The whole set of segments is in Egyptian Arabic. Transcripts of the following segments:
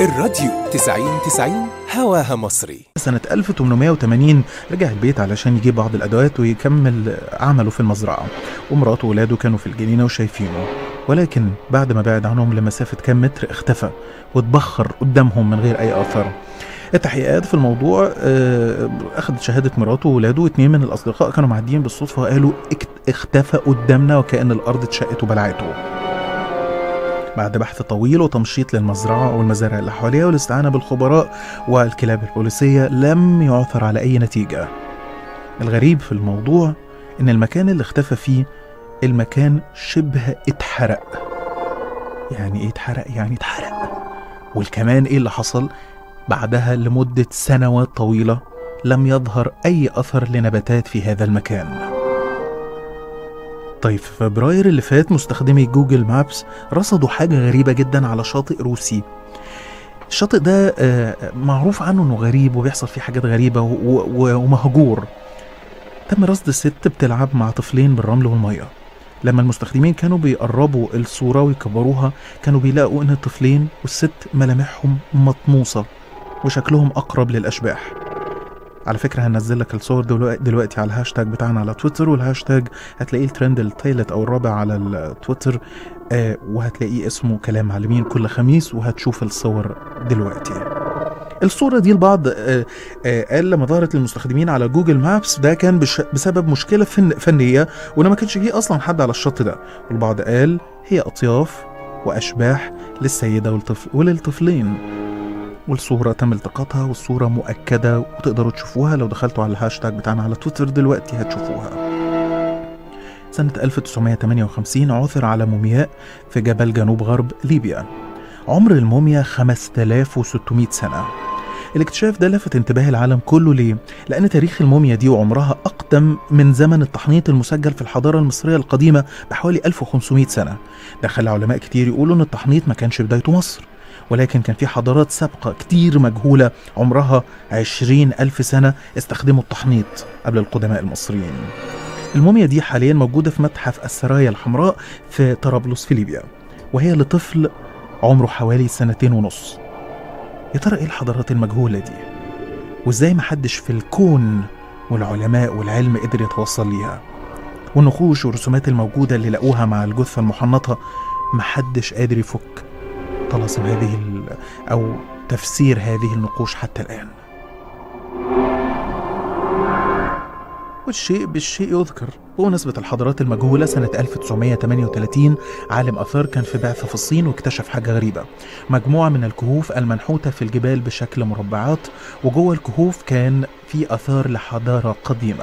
الراديو 90 90 هواها مصري سنة 1880 رجع البيت علشان يجيب بعض الأدوات ويكمل عمله في المزرعة ومراته وولاده كانوا في الجنينة وشايفينه ولكن بعد ما بعد عنهم لمسافة كام متر اختفى واتبخر قدامهم من غير أي أثر التحقيقات في الموضوع آه، أخذت شهادة مراته وولاده واتنين من الأصدقاء كانوا معديين بالصدفة وقالوا اكت- اختفى قدامنا وكأن الأرض اتشقت وبلعته بعد بحث طويل وتمشيط للمزرعة والمزارع اللي حواليها والاستعانة بالخبراء والكلاب البوليسية لم يعثر على أي نتيجة الغريب في الموضوع إن المكان اللي اختفى فيه المكان شبه اتحرق يعني ايه اتحرق؟ يعني اتحرق والكمان ايه اللي حصل؟ بعدها لمدة سنوات طويلة لم يظهر أي أثر لنباتات في هذا المكان طيب في فبراير اللي فات مستخدمي جوجل مابس رصدوا حاجة غريبة جدا على شاطئ روسي الشاطئ ده آه، معروف عنه انه غريب وبيحصل فيه حاجات غريبة و- و- ومهجور تم رصد ست بتلعب مع طفلين بالرمل والمية لما المستخدمين كانوا بيقربوا الصورة ويكبروها كانوا بيلاقوا ان الطفلين والست ملامحهم مطموسة وشكلهم اقرب للاشباح على فكرة هنزل لك الصور دلوقتي, دلوقتي على الهاشتاج بتاعنا على تويتر والهاشتاج هتلاقيه الترند الثالث او الرابع على التويتر آه وهتلاقيه اسمه كلام معلمين كل خميس وهتشوف الصور دلوقتي الصورة دي البعض آه آه قال لما ظهرت للمستخدمين على جوجل مابس ده كان بش بسبب مشكلة فن فنية وإن ما كانش فيه أصلا حد على الشط ده والبعض قال هي أطياف وأشباح للسيدة والطفل وللطفلين والصورة تم التقاطها والصورة مؤكدة وتقدروا تشوفوها لو دخلتوا على الهاشتاج بتاعنا على تويتر دلوقتي هتشوفوها سنة 1958 عثر على مومياء في جبل جنوب غرب ليبيا عمر الموميا 5600 سنة الاكتشاف ده لفت انتباه العالم كله ليه؟ لأن تاريخ الموميا دي وعمرها أقدم من زمن التحنيط المسجل في الحضارة المصرية القديمة بحوالي 1500 سنة ده خلى علماء كتير يقولوا إن التحنيط ما كانش بدايته مصر ولكن كان في حضارات سابقة كتير مجهولة عمرها عشرين ألف سنة استخدموا التحنيط قبل القدماء المصريين الموميا دي حاليا موجودة في متحف السرايا الحمراء في طرابلس في ليبيا وهي لطفل عمره حوالي سنتين ونص يا ترى ايه الحضارات المجهولة دي وازاي محدش في الكون والعلماء والعلم قدر يتوصل ليها والنقوش والرسومات الموجودة اللي لقوها مع الجثة المحنطة محدش قادر يفك طلاسم هذه ال- أو تفسير هذه النقوش حتى الآن والشيء بالشيء يذكر بمناسبة الحضارات المجهولة سنة 1938 عالم آثار كان في بعثة في الصين واكتشف حاجة غريبة مجموعة من الكهوف المنحوتة في الجبال بشكل مربعات وجوه الكهوف كان في آثار لحضارة قديمة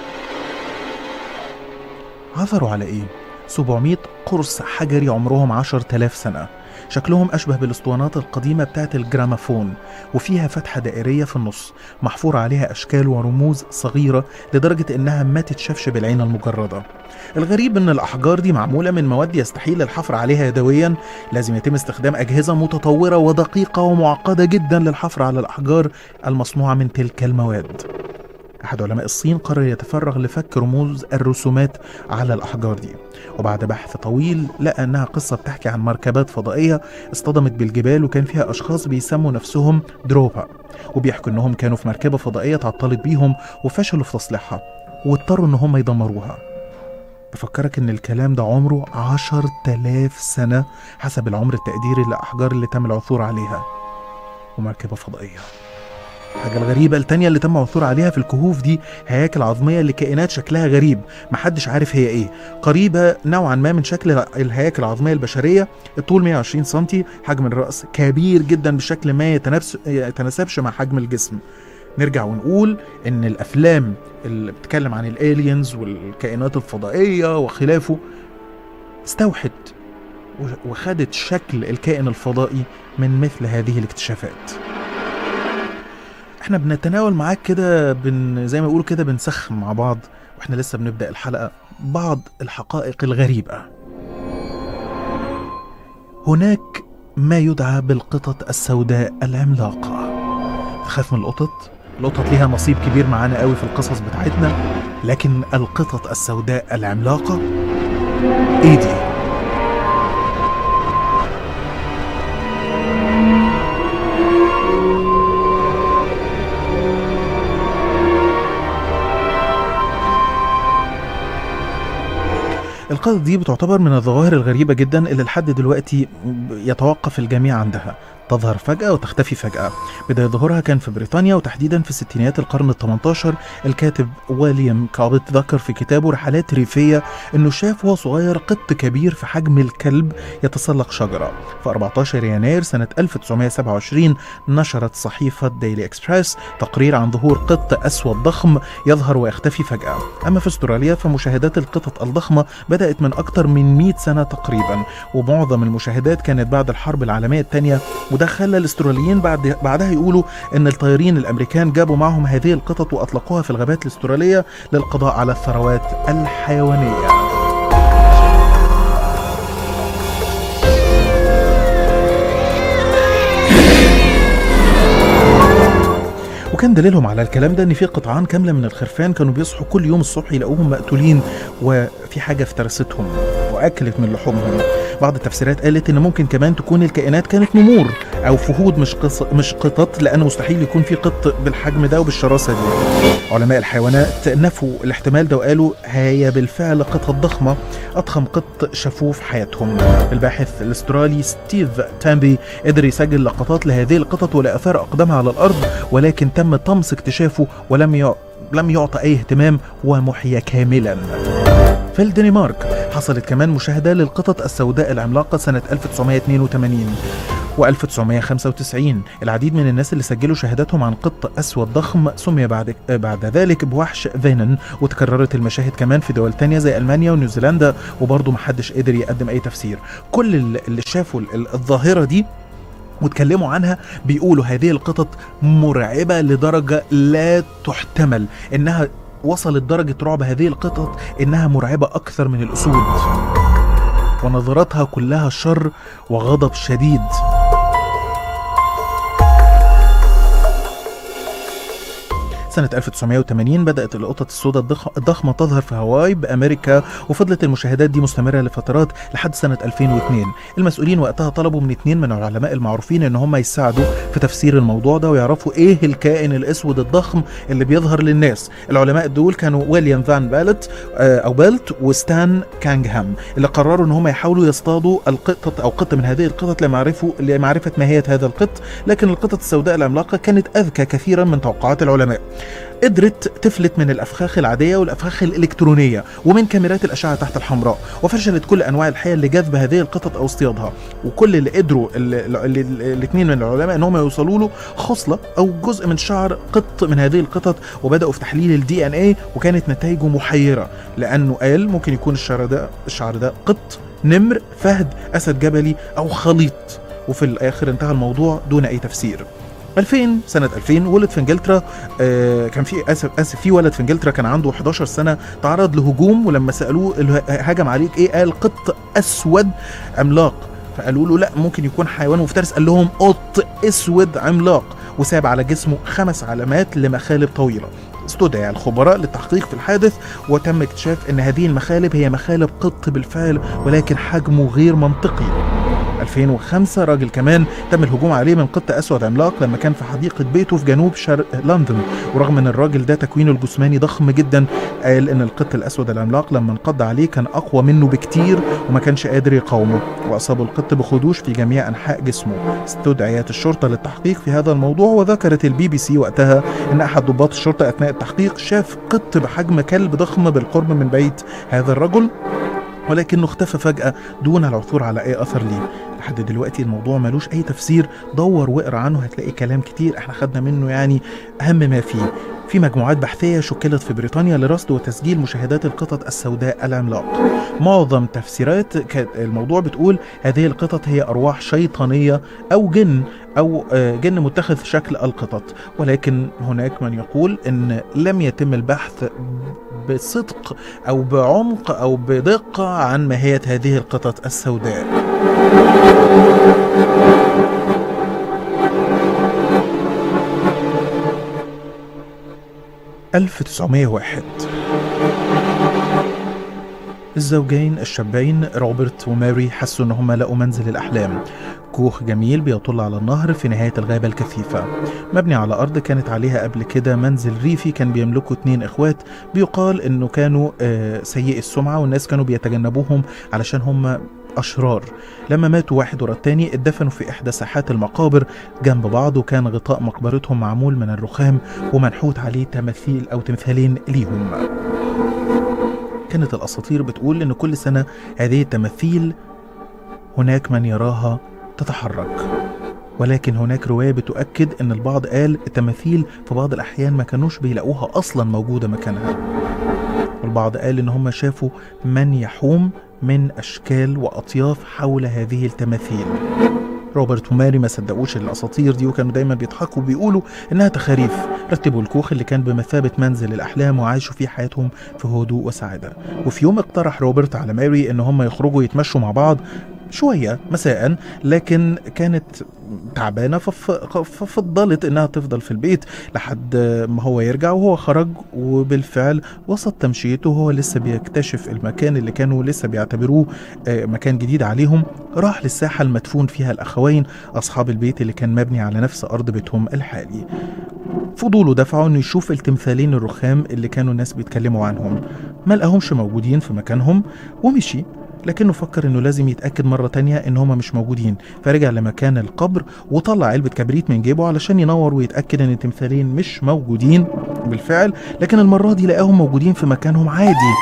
عثروا على إيه؟ 700 قرص حجري عمرهم 10000 سنة شكلهم أشبه بالأسطوانات القديمة بتاعت الجرامافون وفيها فتحة دائرية في النص محفور عليها أشكال ورموز صغيرة لدرجة إنها ما تتشافش بالعين المجردة الغريب إن الأحجار دي معمولة من مواد يستحيل الحفر عليها يدويا لازم يتم استخدام أجهزة متطورة ودقيقة ومعقدة جدا للحفر على الأحجار المصنوعة من تلك المواد أحد علماء الصين قرر يتفرغ لفك رموز الرسومات على الأحجار دي وبعد بحث طويل لقى إنها قصة بتحكي عن مركبات فضائية اصطدمت بالجبال وكان فيها أشخاص بيسموا نفسهم دروبا وبيحكوا إنهم كانوا في مركبة فضائية تعطلت بيهم وفشلوا في تصليحها واضطروا إن هم يدمروها بفكرك إن الكلام ده عمره عشر تلاف سنة حسب العمر التقديري للأحجار اللي تم العثور عليها ومركبة فضائية الحاجة الغريبة التانية اللي تم العثور عليها في الكهوف دي هياكل عظمية لكائنات شكلها غريب محدش عارف هي ايه قريبة نوعا ما من شكل الهياكل العظمية البشرية الطول 120 سنتي حجم الرأس كبير جدا بشكل ما يتنافس يتناسبش مع حجم الجسم نرجع ونقول ان الافلام اللي بتتكلم عن الالينز والكائنات الفضائية وخلافه استوحت و- وخدت شكل الكائن الفضائي من مثل هذه الاكتشافات احنا بنتناول معاك كده بن زي ما يقولوا كده بنسخن مع بعض واحنا لسه بنبدا الحلقه بعض الحقائق الغريبه هناك ما يدعى بالقطط السوداء العملاقه تخاف من القطط القطط ليها نصيب كبير معانا قوي في القصص بتاعتنا لكن القطط السوداء العملاقه ايه دي القطط دي بتعتبر من الظواهر الغريبة جدا اللي لحد دلوقتي يتوقف الجميع عندها تظهر فجأة وتختفي فجأة بداية ظهورها كان في بريطانيا وتحديدا في ستينيات القرن ال 18 الكاتب ويليام كابت ذكر في كتابه رحلات ريفية انه شاف وهو صغير قط كبير في حجم الكلب يتسلق شجرة في 14 يناير سنة 1927 نشرت صحيفة ديلي اكسبريس تقرير عن ظهور قط أسود ضخم يظهر ويختفي فجأة أما في استراليا فمشاهدات القطط الضخمة بدأت من أكثر من 100 سنة تقريبا ومعظم المشاهدات كانت بعد الحرب العالمية الثانية وده خلى الاستراليين بعد بعدها يقولوا ان الطيارين الامريكان جابوا معهم هذه القطط واطلقوها في الغابات الاستراليه للقضاء على الثروات الحيوانيه وكان دليلهم على الكلام ده ان في قطعان كامله من الخرفان كانوا بيصحوا كل يوم الصبح يلاقوهم مقتولين وفي حاجه افترستهم واكلت من لحومهم بعض التفسيرات قالت ان ممكن كمان تكون الكائنات كانت نمور او فهود مش قص... مش قطط لان مستحيل يكون في قط بالحجم ده وبالشراسه دي علماء الحيوانات نفوا الاحتمال ده وقالوا هي بالفعل قطط ضخمه اضخم قط شافوه في حياتهم الباحث الاسترالي ستيف تامبي قدر يسجل لقطات لهذه القطط ولاثار اقدامها على الارض ولكن تم طمس اكتشافه ولم ي... لم يعطى اي اهتمام ومحيا كاملا في الدنمارك حصلت كمان مشاهدة للقطط السوداء العملاقة سنة 1982 و1995 العديد من الناس اللي سجلوا شهاداتهم عن قط أسود ضخم سمي بعد بعد ذلك بوحش فينن وتكررت المشاهد كمان في دول تانية زي ألمانيا ونيوزيلندا وبرضه محدش قدر يقدم أي تفسير كل اللي شافوا الظاهرة دي واتكلموا عنها بيقولوا هذه القطط مرعبة لدرجة لا تحتمل إنها وصلت درجة رعب هذه القطط إنها مرعبة أكثر من الأسود ونظراتها كلها شر وغضب شديد سنة 1980 بدأت القطط السوداء الضخمة تظهر في هاواي بأمريكا وفضلت المشاهدات دي مستمرة لفترات لحد سنة 2002 المسؤولين وقتها طلبوا من اثنين من العلماء المعروفين ان هم يساعدوا في تفسير الموضوع ده ويعرفوا ايه الكائن الاسود الضخم اللي بيظهر للناس العلماء دول كانوا ويليام فان بالت او بالت وستان كانغهام اللي قرروا ان هم يحاولوا يصطادوا القطط او قط من هذه القطط لمعرفه لمعرفة ماهية هذا القط لكن القطط السوداء العملاقة كانت اذكى كثيرا من توقعات العلماء قدرت تفلت من الافخاخ العاديه والافخاخ الالكترونيه ومن كاميرات الاشعه تحت الحمراء وفشلت كل انواع الحيل لجذب هذه القطط او اصطيادها وكل اللي قدروا الاثنين من العلماء ان هم يوصلوا له خصله او جزء من شعر قط من هذه القطط وبداوا في تحليل الدي ان اي وكانت نتائجه محيره لانه قال ممكن يكون الشعر ده الشعر ده قط نمر فهد اسد جبلي او خليط وفي الاخر انتهى الموضوع دون اي تفسير 2000 سنة 2000 ولد في انجلترا آه كان في اسف اسف في ولد في انجلترا كان عنده 11 سنة تعرض لهجوم ولما سألوه هاجم عليك ايه قال قط اسود عملاق فقالوا له لا ممكن يكون حيوان مفترس قال لهم قط اسود عملاق وساب على جسمه خمس علامات لمخالب طويلة استدعي الخبراء للتحقيق في الحادث وتم اكتشاف ان هذه المخالب هي مخالب قط بالفعل ولكن حجمه غير منطقي 2005 راجل كمان تم الهجوم عليه من قط اسود عملاق لما كان في حديقه بيته في جنوب شرق لندن ورغم ان الراجل ده تكوينه الجسماني ضخم جدا قال ان القط الاسود العملاق لما انقض عليه كان اقوى منه بكتير وما كانش قادر يقاومه واصابه القط بخدوش في جميع انحاء جسمه استدعيت الشرطه للتحقيق في هذا الموضوع وذكرت البي بي سي وقتها ان احد ضباط الشرطه اثناء التحقيق شاف قط بحجم كلب ضخم بالقرب من بيت هذا الرجل ولكنه اختفى فجأة دون العثور على أي أثر ليه لحد دلوقتي الموضوع ملوش أي تفسير دور واقرا عنه هتلاقي كلام كتير احنا خدنا منه يعني أهم ما فيه في مجموعات بحثية شكلت في بريطانيا لرصد وتسجيل مشاهدات القطط السوداء العملاق معظم تفسيرات الموضوع بتقول هذه القطط هي أرواح شيطانية أو جن أو جن متخذ شكل القطط ولكن هناك من يقول أن لم يتم البحث بصدق أو بعمق أو بدقة عن ماهية هذه القطط السوداء 1901 الزوجين الشابين روبرت وماري حسوا ان هم لقوا منزل الاحلام كوخ جميل بيطل على النهر في نهاية الغابة الكثيفة مبني على أرض كانت عليها قبل كده منزل ريفي كان بيملكه اتنين إخوات بيقال إنه كانوا آه، سيئي السمعة والناس كانوا بيتجنبوهم علشان هم أشرار لما ماتوا واحد ورا التاني اتدفنوا في إحدى ساحات المقابر جنب بعض وكان غطاء مقبرتهم معمول من الرخام ومنحوت عليه تماثيل أو تمثالين ليهم كانت الأساطير بتقول إن كل سنة هذه التماثيل هناك من يراها تتحرك ولكن هناك رواية بتؤكد إن البعض قال التماثيل في بعض الأحيان ما كانوش بيلاقوها أصلا موجودة مكانها والبعض قال إن هم شافوا من يحوم من أشكال وأطياف حول هذه التماثيل روبرت وماري ما صدقوش الاساطير دي وكانوا دايما بيضحكوا وبيقولوا انها تخاريف رتبوا الكوخ اللي كان بمثابه منزل الاحلام وعاشوا فيه حياتهم في هدوء وسعاده وفي يوم اقترح روبرت على ماري ان هم يخرجوا يتمشوا مع بعض شويه مساء لكن كانت تعبانه فف- ففضلت انها تفضل في البيت لحد ما هو يرجع وهو خرج وبالفعل وسط تمشيته وهو لسه بيكتشف المكان اللي كانوا لسه بيعتبروه آه، مكان جديد عليهم راح للساحة المدفون فيها الأخوين أصحاب البيت اللي كان مبني على نفس أرض بيتهم الحالي فضوله دفعه انه يشوف التمثالين الرخام اللي كانوا الناس بيتكلموا عنهم ما لقاهمش موجودين في مكانهم ومشي لكنه فكر انه لازم يتاكد مره تانية ان هما مش موجودين فرجع لمكان القبر وطلع علبه كبريت من جيبه علشان ينور ويتاكد ان التمثالين مش موجودين بالفعل لكن المره دي لقاهم موجودين في مكانهم عادي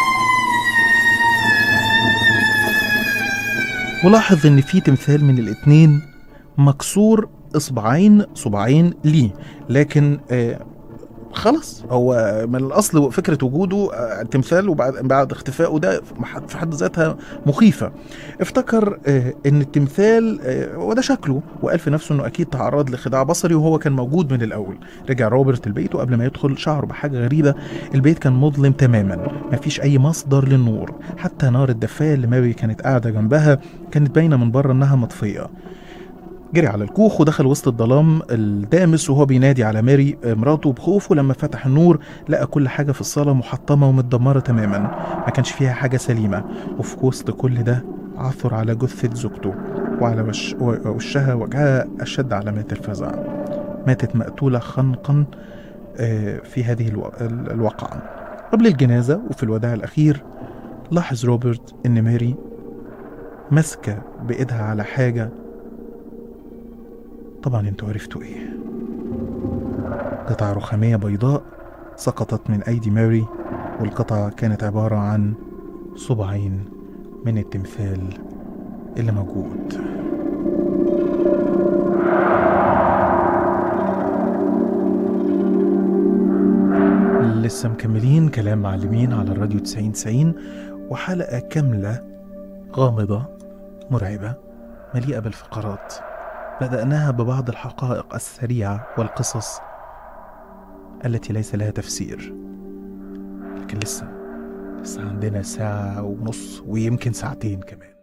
ولاحظ ان في تمثال من الاتنين مكسور اصبعين صباعين ليه لكن آه خلاص هو من الاصل فكره وجوده آه، التمثال وبعد بعد اختفائه ده في حد ذاتها مخيفه افتكر آه، ان التمثال آه، وده شكله وقال في نفسه انه اكيد تعرض لخداع بصري وهو كان موجود من الاول رجع روبرت البيت وقبل ما يدخل شعر بحاجه غريبه البيت كان مظلم تماما مفيش اي مصدر للنور حتى نار الدفايه اللي ماري كانت قاعده جنبها كانت باينه من بره انها مطفيه جري على الكوخ ودخل وسط الظلام الدامس وهو بينادي على ماري آه، مراته بخوف ولما فتح النور لقى كل حاجة في الصالة محطمة ومتدمرة تماما ما كانش فيها حاجة سليمة وفي وسط كل ده عثر على جثة زوجته وعلى وش وشها وجهها أشد علامات الفزع ماتت مقتولة خنقا آه، في هذه الو- ال- الواقعة قبل الجنازة وفي الوداع الأخير لاحظ روبرت إن ماري ماسكة بإيدها على حاجة طبعا انتوا عرفتوا ايه قطعة رخامية بيضاء سقطت من أيدي ماري والقطعة كانت عبارة عن صبعين من التمثال اللي موجود لسه مكملين كلام معلمين على الراديو 90 90 وحلقة كاملة غامضة مرعبة مليئة بالفقرات بدأناها ببعض الحقائق السريعة والقصص التي ليس لها تفسير لكن لسه لسه عندنا ساعة ونص ويمكن ساعتين كمان